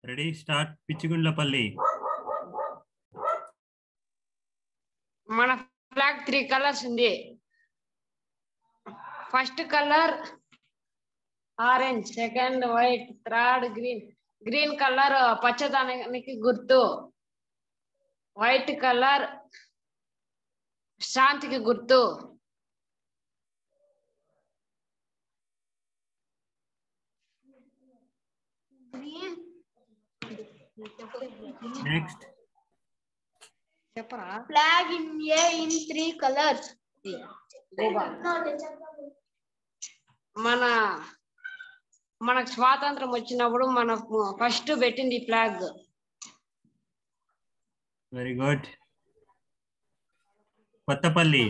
Ready start Pichchigundlapalli మన flag three colours ఉంది first colour orange second white third green green colour పచ్చదనానికి గుర్తు white colour శాంతికి గుర్తు నెక్స్ట్ చెప్పరా flag in A in three colors. మన మనకు స్వాతంత్రం వచ్చినప్పుడు మన ఫస్ట్ పెట్టింది ఫ్లాగ్ వెరీ గుడ్ కొత్తపల్లి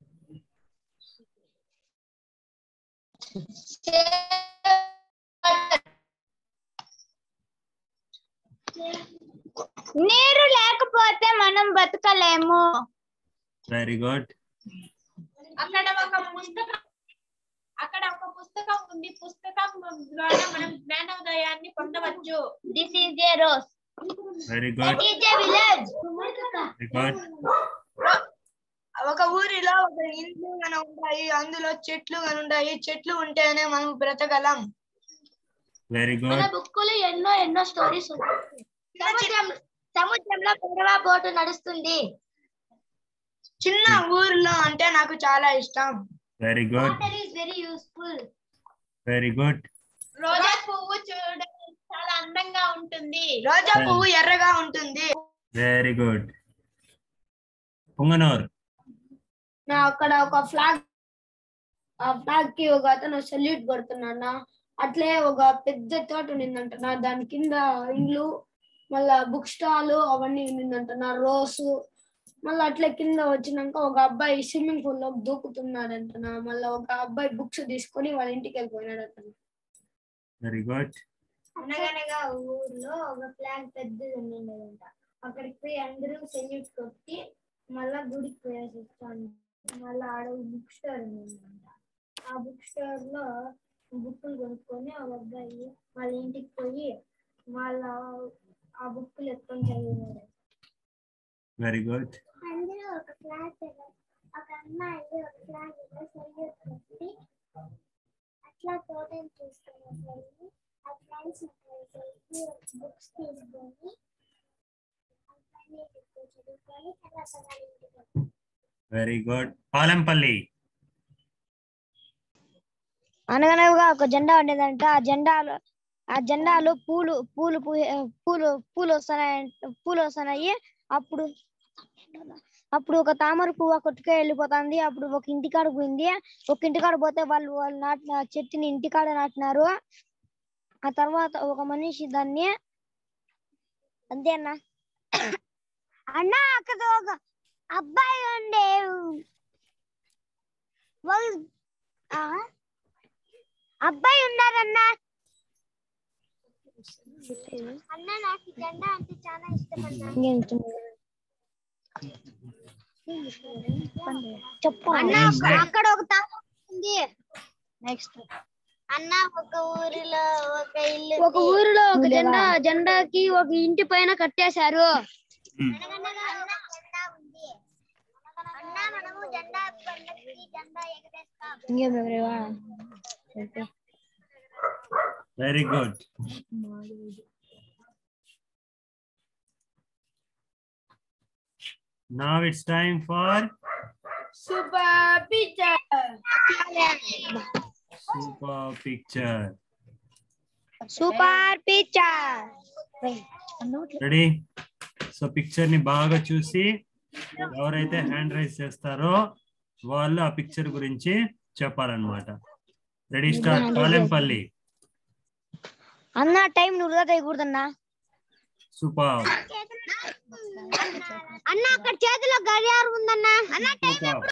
నీరు లేకపోతే మనం బతకలేము వెరీ గుడ్ అక్కడ ఒక పుస్తకం అక్కడ ఒక పుస్తకం ఉంది పుస్తకం ద్వారా మనం జ్ఞానోదయాన్ని పొందవచ్చు this is a rose very good is a village very good ఒక ఊరిలో ఒక ఇండ్లు గాని ఉంటాయి అందులో చెట్లు గాని ఉంటాయి చెట్లు ఉంటేనే మనం బ్రతకలం వెరీ మన గుడ్ బుక్కులు ఎన్నో ఎన్నో స్టోరీస్ ఉన్నాయి సముద్రం సముద్రంలో పడవ బోటు నడుస్తుంది చిన్న ఊర్లో అంటే నాకు చాలా ఇష్టం very good water is very useful very good రోజా పువ్వు చూడడానికి చాలా అందంగా ఉంటుంది రోజా పువ్వు ఎర్రగా ఉంటుంది వెరీ గుడ్ పుంగనూర్ నా అక్కడ ఒక ఫ్లాగ్ ఆ ఫ్లాగ్ కి ఒక అతను సెల్యూట్ కొడుతున్నాడు అట్లే ఒక పెద్ద తోట ఉన్నిందంట దాని కింద ఇండ్లు మళ్ళా బుక్ స్టాల్ అవన్నీ ఉన్నిందంట రోసు మళ్ళీ అట్లే కింద వచ్చినాక ఒక అబ్బాయి స్విమ్మింగ్ పూల్ లో దూకుతున్నాడంట మళ్ళీ ఒక అబ్బాయి బుక్స్ తీసుకొని వాళ్ళ ఇంటికి వెళ్ళిపోయినాడంట వెరీ గుడ్ అనగనగా ఊర్లో ఒక ఫ్లాగ్ పెద్దది ఉండిండేదంట అక్కడికి పోయి అందరూ సెల్యూట్ కొట్టి మళ్ళా గుడికి పోయేసి వస్తాను మళ్ళా ఆడ బుక్ స్టోర్ ఉండిందంట ఆ బుక్ స్టోర్ లో బుక్కులు కొనుక్కొని ఒక అబ్బాయి వాళ్ళ ఇంటికి పోయి వాళ్ళ ఆ బుక్కులు ఎత్తుకొని చదివినాడు వెరీ గుడ్ అందరూ ఒక క్లాస్ ఒక అమ్మాయి ఒక క్లాస్ సెల్యూట్ కొట్టి అట్లా తోటని చూసుకొని వెళ్ళి ఆ ఫ్రెండ్స్ బుక్స్ తీసుకొని అన్నీ చదువుకొని తర్వాత వాళ్ళ ఇంటికి వస్తారు. వెరీ గుడ్ పాలెంపల్లి అనగనగా ఒక జెండా ఉండేదంట ఆ జెండాలో ఆ జెండాలో పూలు పూలు పూయ- పూలు పూలు వస్తున్నాయి పూలు వస్తున్నాయి అప్పుడు అప్పుడు ఒక తామర పువ్వు కొట్టుకే వెళ్ళిపోతుంది అప్పుడు ఒక ఇంటికాడ పోయింది ఒక ఇంటికాడ పోతే వాళ్ళు వాళ్ళు నాటిన చెట్టుని ఇంటికాడ నాటినారు ఆ తర్వాత ఒక మనిషి దాన్ని అంతే అన్న అన్న అక్కడ ఒక అబ్బాయి ఉండే ఒక- ఆ? అబ్బాయి ఉన్నారన్నా అన్న నాకు ఈ జెండా అంటే చాలా ఇష్టం అన్న చెప్పు అన్న Next. అక్కడ ఒక తాత ఉంది నెక్స్ట్ అన్న ఒక ఊరిలో ఒక ఇల్లు ఒక ఊరిలో ఒక జెండా జెండాకి ఒక ఇంటి పైన కట్టేశారు అనగనగా అన్న జెండా ఉంది అన్న మనము జెండా పండుగకి జెండా ఎగరేస్తాం ఇంకేం ఎవరేవా very good Now it's time for super picture super picture. Super picture ready so picture ని బాగా చూసి ఎవరైతే హ్యాండ్ రైజ్ చేస్తారో వాళ్ళు ఆ పిక్చర్ గురించి చెప్పాలన్నమాట రెడీ స్టార్ట్ పాలెంపల్లి అన్న టైం నువ్వు వృధా చేయకూడదన్నా సూపర్ అన్న అక్కడ చేతిలో గడియారం ఉందన్నా అన్న సూపర్